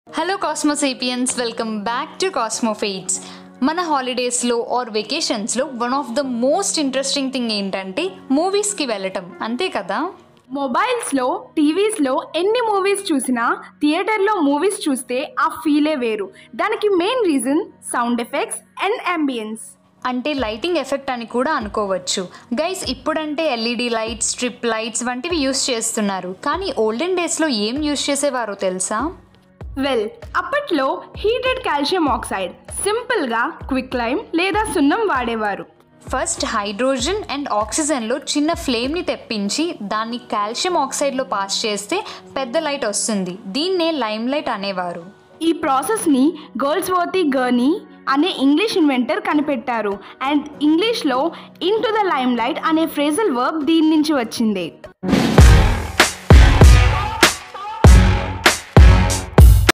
hello Cosmosapiens welcome back to Cosmofacts మన హాలిడేస్లో or వెకేషన్స్లో one of the most interesting thing ఏంటంటే మూవీస్కి వెళ్ళటం అంతే కదా మొబైల్స్లో టీవీస్లో ఎన్ని మూవీస్ చూసినా థియేటర్లో మూవీస్ చూస్తే ఆ ఫీలే వేరు దానికి main reason sound effects and ambience అంటే లైటింగ్ ఎఫెక్ట్ అని కూడా అనుకోవచ్చు గైస్ ఇప్పుడంటే ఎల్ఈడి లైట్స్ స్ట్రిప్ లైట్స్ వంటివి యూస్ చేస్తున్నారు కానీ ఓల్డెన్ డేస్లో ఏం యూస్ చేసేవారో తెలుసా వెల్ అప్పట్లో హీటెడ్ కాల్షియం ఆక్సైడ్ సింపుల్గా క్విక్ లైమ్ లేదా సున్నం వాడేవారు ఫస్ట్ హైడ్రోజన్ అండ్ ఆక్సిజన్లో చిన్న ఫ్లేమ్ని తెప్పించి దాన్ని కాల్షియం ఆక్సైడ్లో పాస్ చేస్తే పెద్ద లైట్ వస్తుంది దీన్నే లైమ్ లైట్ అనేవారు ఈ ప్రాసెస్ని గోల్స్వర్తి గర్నీ అనే ఇంగ్లీష్ ఇన్వెంటర్ కనిపెట్టారు అండ్ ఇంగ్లీష్లో into the limelight అనే ఫ్రేజల్ వర్బ్ దీని నుంచి వచ్చింది